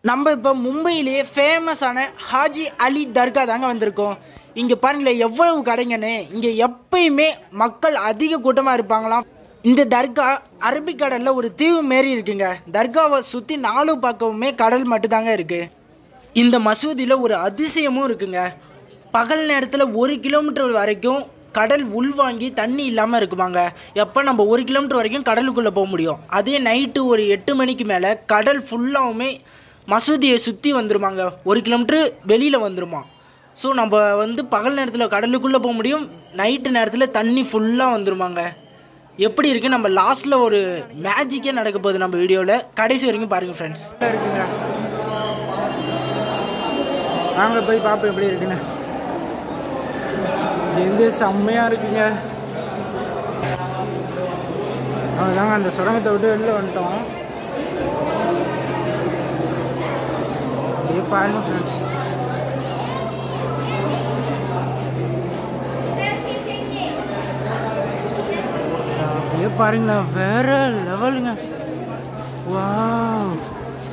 நம்ம இப்போ மும்பையிலேயே ஃபேமஸான ஹாஜி அலி தர்கா தாங்க வந்திருக்கோம் இங்கே பாருங்களேன் எவ்வளவு கடைங்கன்னு இங்கே எப்பயுமே மக்கள் அதிக கூட்டமாக இருப்பாங்களாம் இந்த தர்கா அரபிக்கடலில் ஒரு தீவு மாரி இருக்குங்க தர்காவை சுற்றி நாலு பக்கமுமே கடல் மட்டும்தாங்க இருக்குது இந்த மசூதியில் ஒரு அதிசயமும் இருக்குங்க பகல் நேரத்தில் ஒரு கிலோமீட்டர் வரைக்கும் கடல் உள்வாங்கி தண்ணி இல்லாமல் இருக்குமாங்க எப்போ நம்ம ஒரு கிலோமீட்டர் வரைக்கும் கடலுக்குள்ளே போக முடியும் அதே நைட்டு ஒரு எட்டு மணிக்கு மேலே கடல் ஃபுல்லாகவுமே மசூதியை சுற்றி வந்துருமாங்க ஒரு கிலோமீட்டர் வெளியில் வந்துருமா ஸோ நம்ம வந்து பகல் நேரத்தில் கடலுக்குள்ளே போக முடியும் நைட்டு நேரத்தில் தண்ணி ஃபுல்லாக வந்துருமாங்க எப்படி இருக்கு நம்ம லாஸ்ட்டில் ஒரு மேஜிக்கே நடக்க போகுது நம்ம வீடியோவில் கடைசி வரைக்கும் பாருங்கள் ஃப்ரெண்ட்ஸ் இருக்குங்க வாங்க போய் பார்ப்போம் எப்படி இருக்குன்னு எந்த செம்மையாக இருக்குங்க அவ்வளோதாங்க அந்த சுரங்கத்தை விட்டு வெளில வந்துட்டோம் அப்படியே பாருங்க ஃப்ரெண்ட்ஸ் அப்படியே பாருங்களா வேற லெவலுங்க வாவ்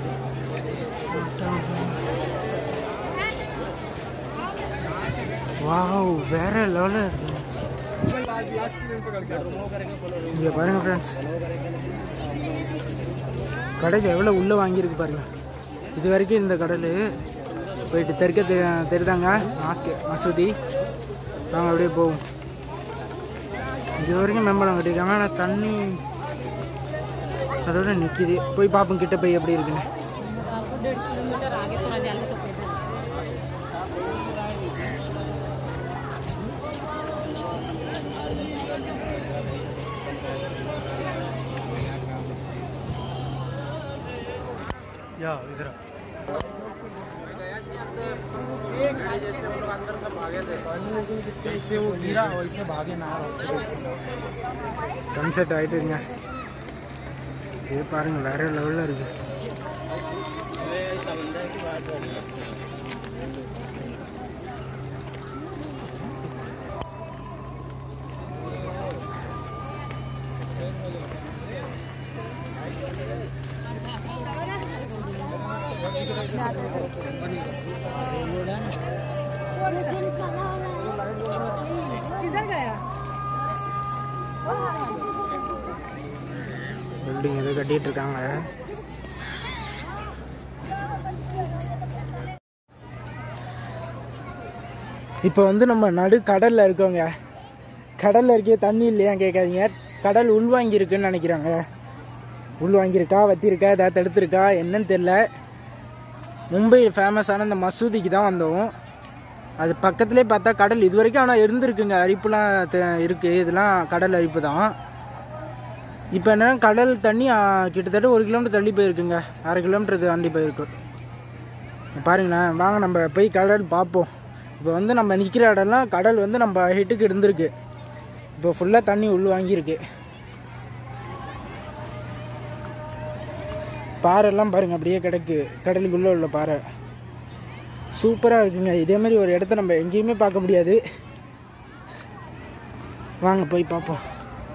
வாவ் வேற லெவலில் இருக்குங்க இங்கே பாருங்க ஃப்ரெண்ட்ஸ் கடைக்கு எவ்வளோ உள்ளே வாங்கியிருக்கு பாருங்க இது வரைக்கும் இந்த கடல் போயிட்டு தெற்க தெ- தெரிதாங்க மாஸ்க்கு மசூதி நாங்கள் அப்படியே போவோம் இது வரைக்கும் மேம்பலம் கட்டியிருக்காங்க ஆனால் தண்ணி அதோட நிற்கிது போய் பார்ப்போம் கிட்ட போய் எப்படி இருக்குன்னு आपको डेढ़ किलोमीटर आगे थोड़ा जाने तो पैदल या इधर जैसे वो गिरा वैसे भागे ना சன்செட் ஆகிட்டுங்க இது பாருங்க வேற லெவலில் இருக்கு பில்டிங் எதோ கட்டிட்டு இருக்காங்க இப்போ வந்து நம்ம நடு கடல்ல இருக்கோங்க கடல்ல இருக்கே தண்ணி இல்லையா கேட்காதீங்க கடல் உள்வாங்கி இருக்குன்னு நினைக்கிறாங்க உள்வாங்கியிருக்கா வத்திருக்கா ஏதாவது தடுத்துருக்கா என்னன்னு தெரில மும்பை ஃபேமஸான இந்த மசூதிக்கு தான் வந்தோம் அது பக்கத்துலேயே பார்த்தா கடல் இது வரைக்கும் ஆனால் இருந்திருக்குங்க அரிப்புலாம் தெ- இருக்கு இதெல்லாம் கடல் அரிப்பு தான் இப்போ என்ன கடல் தண்ணி ஆ, கிட்டத்தட்ட ஒரு கிலோமீட்டர் தள்ளி போயிருக்குங்க அரை கிலோமீட்டர் தாண்டி போயிருக்கு பாருங்களேன் வாங்க நம்ம போய் கடல் பார்ப்போம் இப்போ வந்து நம்ம நிற்கிற இடம்லாம் கடல் வந்து நம்ம ஹிட்டுக்கு இருந்திருக்கு இப்போ ஃபுல்லாக தண்ணி உள் வாங்கியிருக்கு பாறைலாம் பாருங்க அப்படியே கிடக்கு கடலுக்குள்ளே உள்ள பாறை சூப்பராக இருக்குங்க இதே மாதிரி ஒரு இடத்த நம்ம எங்கேயுமே பார்க்க முடியாது வாங்க போய் பார்ப்போம்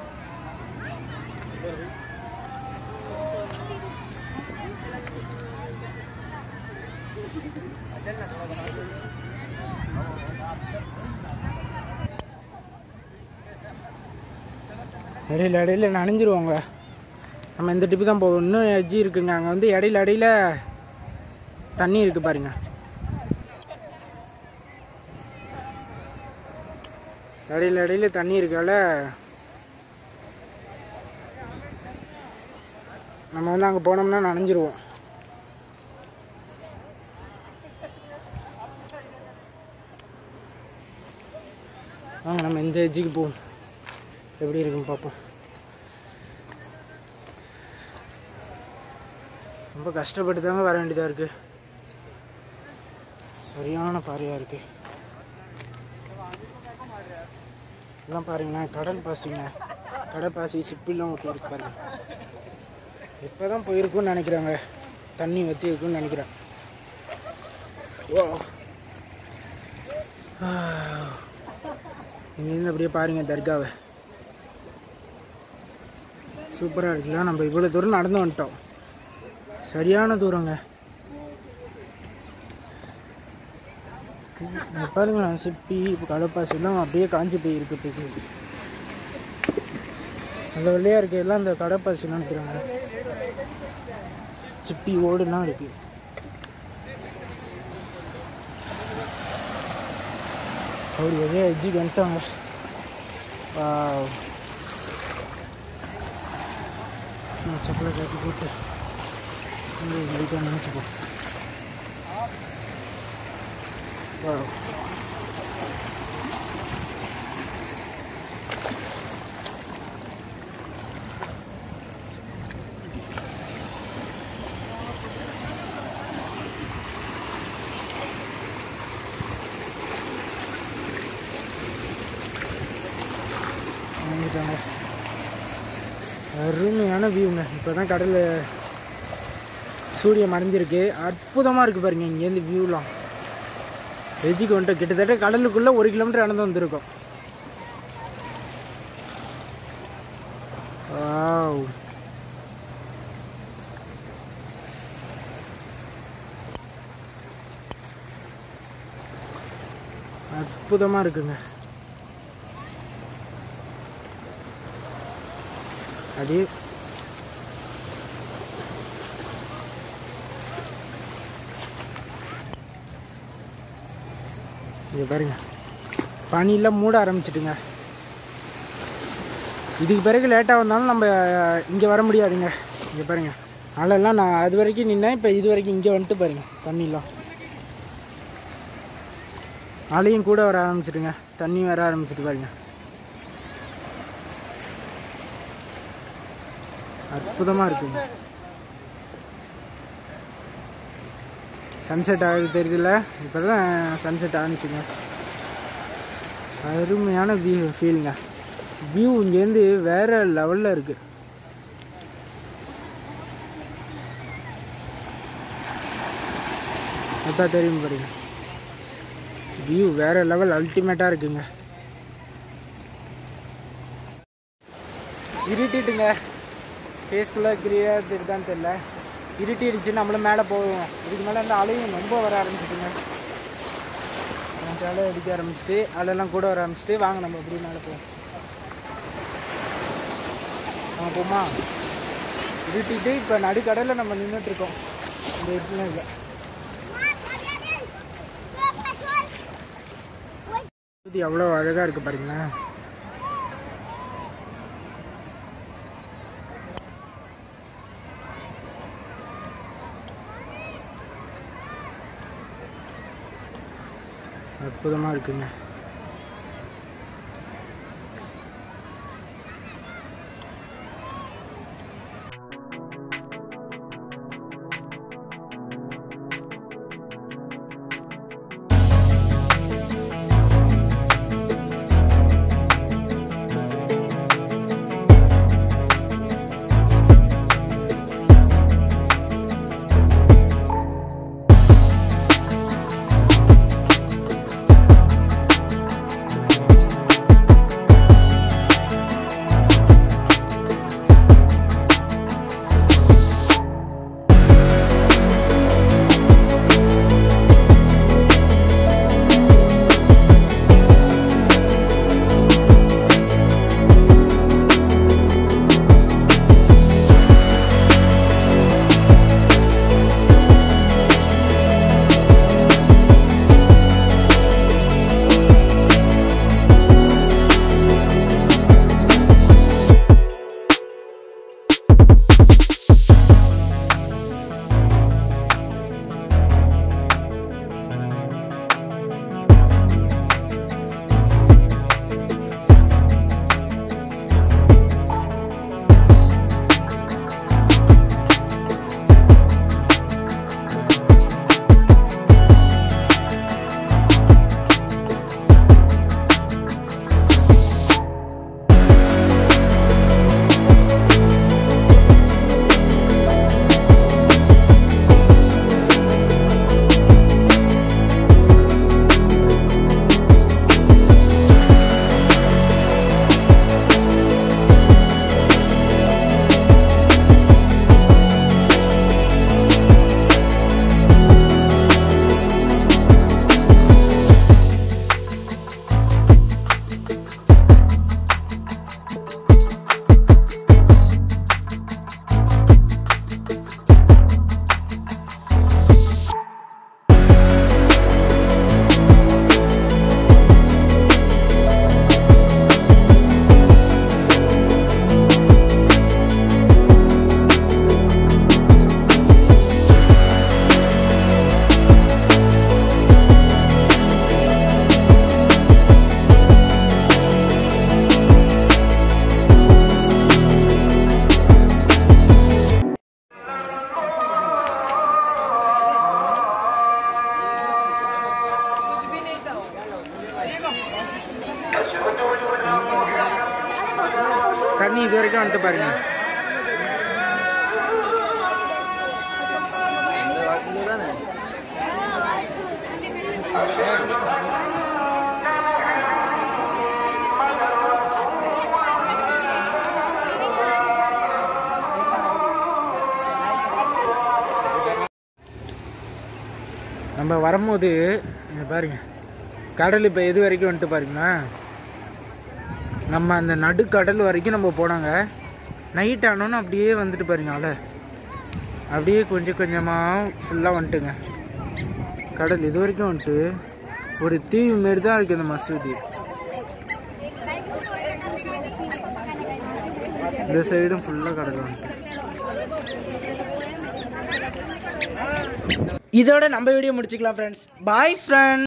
இடையில இடையில நனைஞ்சிருவாங்க நம்ம இந்த டிப்பு தான் போவோம் இன்னும் எஜ்ஜி இருக்குங்க அங்கே வந்து இடையில இடையில தண்ணி இருக்கு பாருங்க இடையில இடையில தண்ணி இருக்கால நம்ம வந்து அங்கே போனோம்னா நனைஞ்சிருவோம் வாங்க நம்ம இந்த எஜ்ஜுக்கு போவோம் எப்படி இருக்குன்னு பார்ப்போம் ரொம்ப கஷ்டப்பட்டு தாங்க வர வேண்டியதாக இருக்குது சரியான பாறையாக இருக்குது இதெல்லாம் பாருங்களேன் கடல் பாசிங்க கடல் பாசி சிப்பிலாம் ஒட்டி இருக்கு பாருங்க இப்போ தான் போயிருக்குன்னு நினைக்கிறாங்க தண்ணி வற்றி இருக்குன்னு நினைக்கிறேன் ஓ இங்கேருந்து அப்படியே பாருங்க தர்காவை சூப்பராக இருக்குல்ல நம்ம இவ்வளோ தூரம் நடந்து வந்துட்டோம் சரியான தூரங்க இங்க பாருங்களேன் சிப்பி கடப்பாசி எல்லாம் அப்படியே காஞ்சி போயிருக்கு பேசி அந்த வெள்ளையாக இருக்க எல்லாம் அந்த கடப்பாசி நினைக்கிறாங்க சிப்பி ஓடுலாம் இருக்கு அவர் வெளியே எஜ்ஜிக்கு வந்துட்டாங்க Wow. நான் செப்பலை கட்டி போட்டு லைட்டாக நினச்சிப்போ Wow. வாங்கிட்டாங்க அருமையான வியூங்க இப்போ தான் கடலில் சூரியன் மறைஞ்சிருக்கு அற்புதமாக இருக்குது பாருங்க இங்கேருந்து வியூலாம் வெஜிக்கு வந்துட்டு கிட்டத்தட்ட கடலுக்குள்ளே ஒரு கிலோமீட்டர் நடந்து வந்திருக்கோம் வாவ் அற்புதமாக இருக்குங்க அப்படியே இங்க பாருங்க பனியெல்லாம் மூட ஆரம்பிச்சிட்டுங்க இதுக்கு பிறகு லேட்டாக வந்தாலும் நம்ம இங்கே வர முடியாதுங்க இங்கே பாருங்க அதெல்லாம் நான் அது வரைக்கும் நின்னேன் இப்போ இது வரைக்கும் இங்கே வந்துட்டு பாருங்க தண்ணிலாம் அலையும் கூட வர ஆரம்பிச்சிட்டுங்க தண்ணி வர ஆரம்பிச்சிட்டு பாருங்க அற்புதமாக இருக்குங்க சன்செட் ஆகுது தெரியுதுல்ல இப்போ தான் சன்செட் ஆரம்பிச்சுங்க அருமையான வியூ ஃபீலுங்க வியூ இங்கேருந்து வேற லெவலில் இருக்கு அதான் தெரியும் பாருங்க வியூ வேற லெவல் அல்டிமேட்டாக இருக்குங்க இருட்டிட்டுங்க ஃபேஸ்க்குள்ளே கிளியர் தெரியுதான்னு தெரில இருட்டிடுச்சு நம்மளும் மேலே போவோம் இதுக்கு மேலே அந்த அலையும் ரொம்ப வர ஆரம்பிச்சிட்டுங்க அலை அடிக்க ஆரம்பிச்சிட்டு அலையெல்லாம் கூட வர ஆரம்பிச்சிட்டு வாங்க நம்ம எப்படி மேலே போவோம் ஆ போமா இருட்டிட்டு இப்போ நடுக்கடலில் நம்ம நின்றுட்டுருக்கோம் இந்த இடத்துல இல்லை இது எவ்வளோ அழகாக இருக்குது பாருங்களேன் அற்புதமாக இருக்குங்க வரைக்கும் வந்துட்டு பாருங்க நம்ம வரும்போது இங்க பாருங்க கடல் இப்போ எது வரைக்கும் வந்துட்டு பாருங்களா நம்ம அந்த நடுக்கடல் வரைக்கும் நம்ம போனாங்க நைட் ஆனோன்னு அப்படியே வந்துட்டு பாருங்க அலை அப்படியே கொஞ்சம் கொஞ்சமாக ஃபுல்லாக வந்துட்டுங்க கடல் இது வரைக்கும் வந்துட்டு ஒரு தீவு மாரி தான் இருக்குது அந்த மசூதி இந்த சைடும் ஃபுல்லாக கடல் வந்துட்டு இதோட நம்ம வீடியோ முடிச்சுக்கலாம் ஃப்ரெண்ட்ஸ் பாய் ஃப்ரெண்ட்